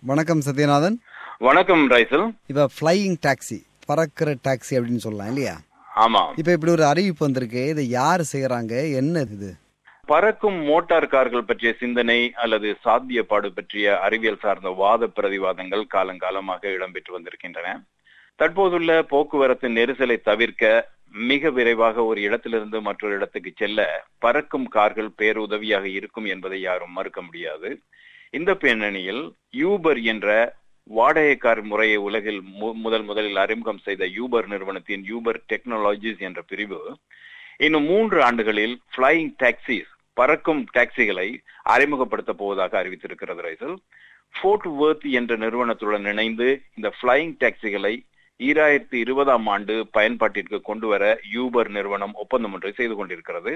வணக்கம் சத்யநாதன் வணக்கம் ரைசல் இப்ப ஃப்ளையிங் டாக்ஸி பறக்கிற டாக்ஸி அப்படின்னு சொல்லலாம் இல்லையா ஆமா இப்ப இப்படி ஒரு அறிவிப்பு வந்திருக்கு இதை யார் செய்யறாங்க என்ன இது பறக்கும் மோட்டார் கார்கள் பற்றிய சிந்தனை அல்லது சாத்தியப்பாடு பற்றிய அறிவியல் சார்ந்த வாத பிரதிவாதங்கள் காலங்காலமாக இடம்பெற்று வந்திருக்கின்றன தற்போதுள்ள போக்குவரத்து நெரிசலை தவிர்க்க மிக விரைவாக ஒரு இடத்திலிருந்து மற்றொரு இடத்துக்கு செல்ல பறக்கும் கார்கள் பேருதவியாக இருக்கும் என்பதை யாரும் மறுக்க முடியாது இந்த பின்னணியில் யூபர் என்ற வாடகை கார் முறையை உலகில் முதல் முதலில் அறிமுகம் செய்த யூபர் நிறுவனத்தின் யூபர் டெக்னாலஜிஸ் என்ற பிரிவு இன்னும் மூன்று ஆண்டுகளில் பிளையிங் டாக்ஸிஸ் பறக்கும் டாக்ஸிகளை அறிமுகப்படுத்த போவதாக அறிவித்திருக்கிறது ரைசல் ஃபோர்ட் வேர்த் என்ற நிறுவனத்துடன் இணைந்து இந்த பிளையிங் டாக்ஸிகளை ஈராயிரத்தி இருபதாம் ஆண்டு பயன்பாட்டிற்கு கொண்டு வர யூபர் நிறுவனம் ஒப்பந்தம் ஒன்றை செய்து கொண்டிருக்கிறது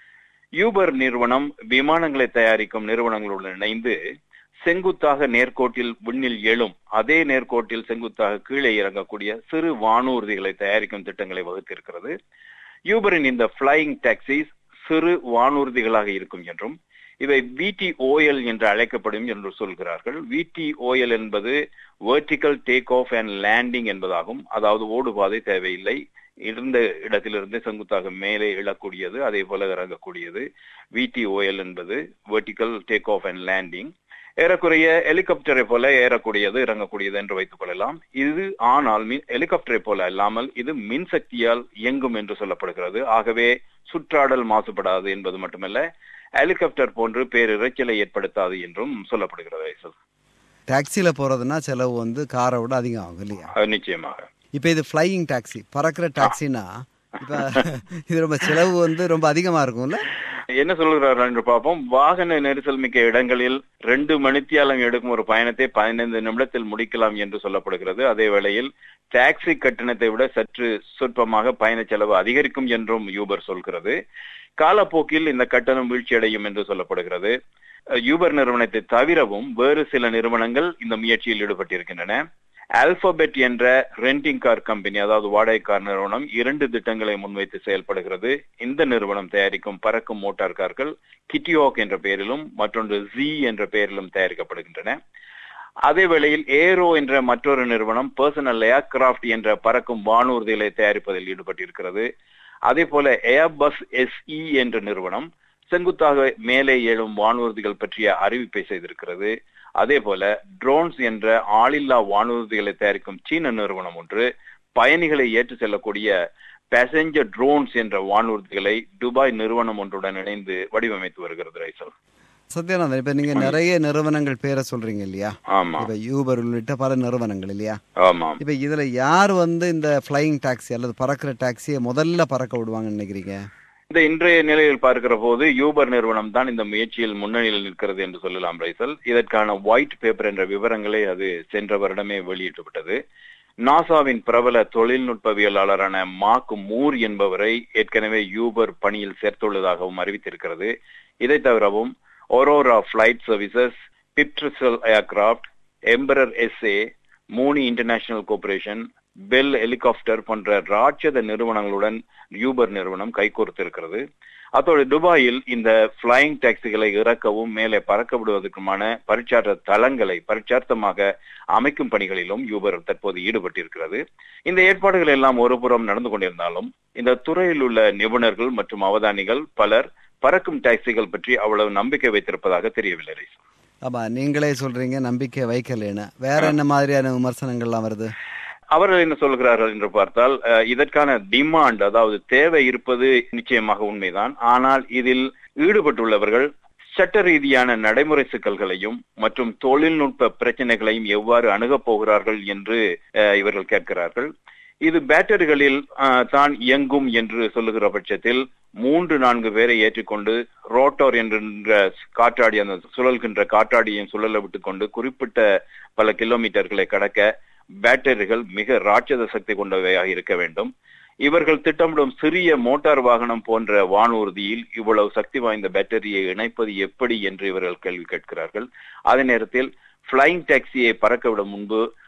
யூபர் நிறுவனம் விமானங்களை தயாரிக்கும் நிறுவனங்களுடன் இணைந்து செங்குத்தாக நேர்கோட்டில் விண்ணில் எழும் அதே நேர்கோட்டில் செங்குத்தாக கீழே இறங்கக்கூடிய சிறு வானூர்திகளை தயாரிக்கும் திட்டங்களை வகுத்திருக்கிறது யூபரின் இந்த பிளையிங் டாக்ஸிஸ் சிறு வானூர்திகளாக இருக்கும் என்றும் இவை விடிஓஎல் என்று அழைக்கப்படும் என்று சொல்கிறார்கள் விடிஓஎல் என்பது vertical take off and landing என்பதாகும் அதாவது ஓடுபாதை தேவையில்லை இருந்த இடத்திலிருந்து செங்குத்தாக மேலே இழக்கூடியது அதே போல இறங்கக்கூடியது விடிஓஎல் என்பது vertical take off and landing ஏறக்குறைய ஹெலிகாப்டரை போல ஏறக்கூடியது இறங்கக்கூடியது என்று வைத்துக் கொள்ளலாம் இது ஆனால் ஹெலிகாப்டரை போல அல்லாமல் இது மின்சக்தியால் இயங்கும் என்று சொல்லப்படுகிறது ஆகவே சுற்றாடல் மாசுபடாது என்பது மட்டுமல்ல ஹெலிகாப்டர் போன்று பேரிரைச்சலை ஏற்படுத்தாது என்றும் சொல்லப்படுகிறது டாக்ஸில போறதுன்னா செலவு வந்து காரை விட அதிகம் ஆகும் இல்லையா நிச்சயமாக இப்ப இது பிளையிங் டாக்ஸி பறக்கிற டாக்ஸினா இப்ப இது ரொம்ப செலவு வந்து ரொம்ப அதிகமா இருக்கும்ல என்ன சொல்கிறார்கள் என்று பார்ப்போம் வாகன நெரிசல் மிக்க இடங்களில் ரெண்டு மணித்தியாலம் எடுக்கும் ஒரு பயணத்தை பதினைந்து நிமிடத்தில் முடிக்கலாம் என்று சொல்லப்படுகிறது அதே வேளையில் டாக்ஸி கட்டணத்தை விட சற்று சொற்பமாக பயண செலவு அதிகரிக்கும் என்றும் யூபர் சொல்கிறது காலப்போக்கில் இந்த கட்டணம் வீழ்ச்சியடையும் என்று சொல்லப்படுகிறது யூபர் நிறுவனத்தை தவிரவும் வேறு சில நிறுவனங்கள் இந்த முயற்சியில் ஈடுபட்டிருக்கின்றன ஆல்பபெட் என்ற ரெண்டிங் கார் கம்பெனி அதாவது வாடகை கார் நிறுவனம் இரண்டு திட்டங்களை முன்வைத்து செயல்படுகிறது இந்த நிறுவனம் தயாரிக்கும் பறக்கும் மோட்டார் கார்கள் கிட்டியோக் என்ற பெயரிலும் மற்றொன்று ஜி என்ற பெயரிலும் தயாரிக்கப்படுகின்றன அதே வேளையில் ஏரோ என்ற மற்றொரு நிறுவனம் பர்சனல் ஏர்கிராப்ட் என்ற பறக்கும் வானூர்திகளை தயாரிப்பதில் ஈடுபட்டிருக்கிறது அதே போல ஏர்பஸ் எஸ்இ என்ற நிறுவனம் செங்குத்தாக மேலே எழும் வானூர்திகள் பற்றிய அறிவிப்பை செய்திருக்கிறது அதே போல ட்ரோன்ஸ் என்ற ஆளில்லா வானூர்திகளை தயாரிக்கும் சீன நிறுவனம் ஒன்று பயணிகளை ஏற்று செல்லக்கூடிய பேசஞ்சர் ட்ரோன்ஸ் என்ற வானூர்திகளை துபாய் நிறுவனம் ஒன்றுடன் இணைந்து வடிவமைத்து வருகிறது ரைசல் சத்யநாதன் இப்ப நீங்க நிறைய நிறுவனங்கள் பேரை சொல்றீங்க இல்லையா ஆமா இப்ப யூபர் உள்ளிட்ட பல நிறுவனங்கள் இல்லையா ஆமா இப்ப இதுல யார் வந்து இந்த பிளையிங் டாக்ஸி அல்லது பறக்கிற டாக்ஸியை முதல்ல பறக்க விடுவாங்கன்னு நினைக்கிறீங்க இந்த இன்றைய நிலையில் பார்க்கிற போது யூபர் நிறுவனம் தான் இந்த முயற்சியில் முன்னணியில் நிற்கிறது என்று சொல்லலாம் ரைசல் இதற்கான ஒயிட் பேப்பர் என்ற விவரங்களை அது சென்ற வருடமே வெளியிட்டுவிட்டது நாசாவின் பிரபல தொழில்நுட்பவியலாளரான மார்க் மூர் என்பவரை ஏற்கனவே யூபர் பணியில் சேர்த்துள்ளதாகவும் அறிவித்திருக்கிறது இதை தவிரவும் ஒரோரா பிளைட் சர்வீசஸ் பிப்ட்ரிசல் aircraft Embraer SA Mooney International Corporation Bell helicopter போன்ற ராட்சத நிறுவனங்களுடன் யூபர் நிறுவனம் கைகோர்த்திருக்கிறது அத்தோடு துபாயில் இந்த பிளையிங் டாக்ஸிகளை இறக்கவும் மேலே பறக்க விடுவதற்குமான பரிச்சார்த்த தளங்களை பரிச்சார்த்தமாக அமைக்கும் பணிகளிலும் யூபர் தற்போது ஈடுபட்டிருக்கிறது இந்த ஏற்பாடுகள் எல்லாம் ஒருபுறம் நடந்து கொண்டிருந்தாலும் இந்த துறையில் உள்ள நிபுணர்கள் மற்றும் அவதானிகள் பலர் பறக்கும் டாக்ஸிகள் பற்றி அவ்வளவு நம்பிக்கை வைத்திருப்பதாக தெரியவில்லை ஆமா நீங்களே சொல்றீங்க நம்பிக்கை வைக்கலன்னு வேற என்ன மாதிரியான விமர்சனங்கள்லாம் வருது அவர்கள் என்ன சொல்கிறார்கள் என்று பார்த்தால் இதற்கான டிமாண்ட் அதாவது தேவை இருப்பது நிச்சயமாக உண்மைதான் ஆனால் இதில் ஈடுபட்டுள்ளவர்கள் சட்ட ரீதியான நடைமுறை சிக்கல்களையும் மற்றும் தொழில்நுட்ப பிரச்சனைகளையும் எவ்வாறு அணுகப் போகிறார்கள் என்று இவர்கள் கேட்கிறார்கள் இது பேட்டரிகளில் தான் இயங்கும் என்று சொல்லுகிற பட்சத்தில் மூன்று நான்கு பேரை ஏற்றிக்கொண்டு ரோட்டோர் என்கின்ற காற்றாடி அந்த சுழல்கின்ற காற்றாடியை சுழல விட்டுக்கொண்டு குறிப்பிட்ட பல கிலோமீட்டர்களை கடக்க பேட்டரிகள் மிக ராட்சத சக்தி கொண்டவையாக இருக்க வேண்டும் இவர்கள் திட்டமிடும் சிறிய மோட்டார் வாகனம் போன்ற வானூர்தியில் இவ்வளவு சக்தி வாய்ந்த பேட்டரியை இணைப்பது எப்படி என்று இவர்கள் கேள்வி கேட்கிறார்கள் அதே நேரத்தில் பிளைங் டாக்ஸியை பறக்கவிடும் முன்பு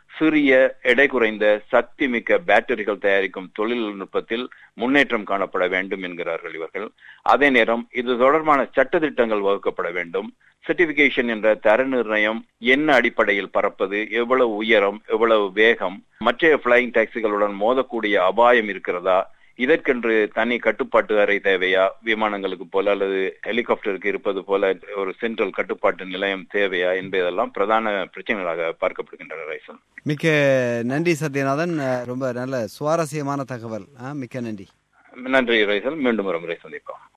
சிறிய எடை குறைந்த சக்தி மிக்க பேட்டரிகள் தயாரிக்கும் தொழில்நுட்பத்தில் முன்னேற்றம் காணப்பட வேண்டும் என்கிறார்கள் இவர்கள் அதே நேரம் இது தொடர்பான சட்டத்திட்டங்கள் வகுக்கப்பட வேண்டும் சர்டிபிகேஷன் என்ற தர நிர்ணயம் என்ன அடிப்படையில் பறப்பது எவ்வளவு உயரம் எவ்வளவு வேகம் மற்ற பிளைங் டாக்ஸிகளுடன் மோதக்கூடிய அபாயம் இருக்கிறதா இதற்கென்று தனி கட்டுப்பாட்டு அறை தேவையா விமானங்களுக்கு போல அல்லது ஹெலிகாப்டருக்கு இருப்பது போல ஒரு சென்ட்ரல் கட்டுப்பாட்டு நிலையம் தேவையா என்பதெல்லாம் பிரதான பிரச்சனைகளாக பார்க்கப்படுகின்றன ரைசன் மிக்க நன்றி சத்யநாதன் அஹ், ரொம்ப நல்ல சுவாரஸ்யமான தகவல் ஆ, மிக்க நன்றி நன்றி ரைசல் மீண்டும் ஒரு முறை சந்திப்போம்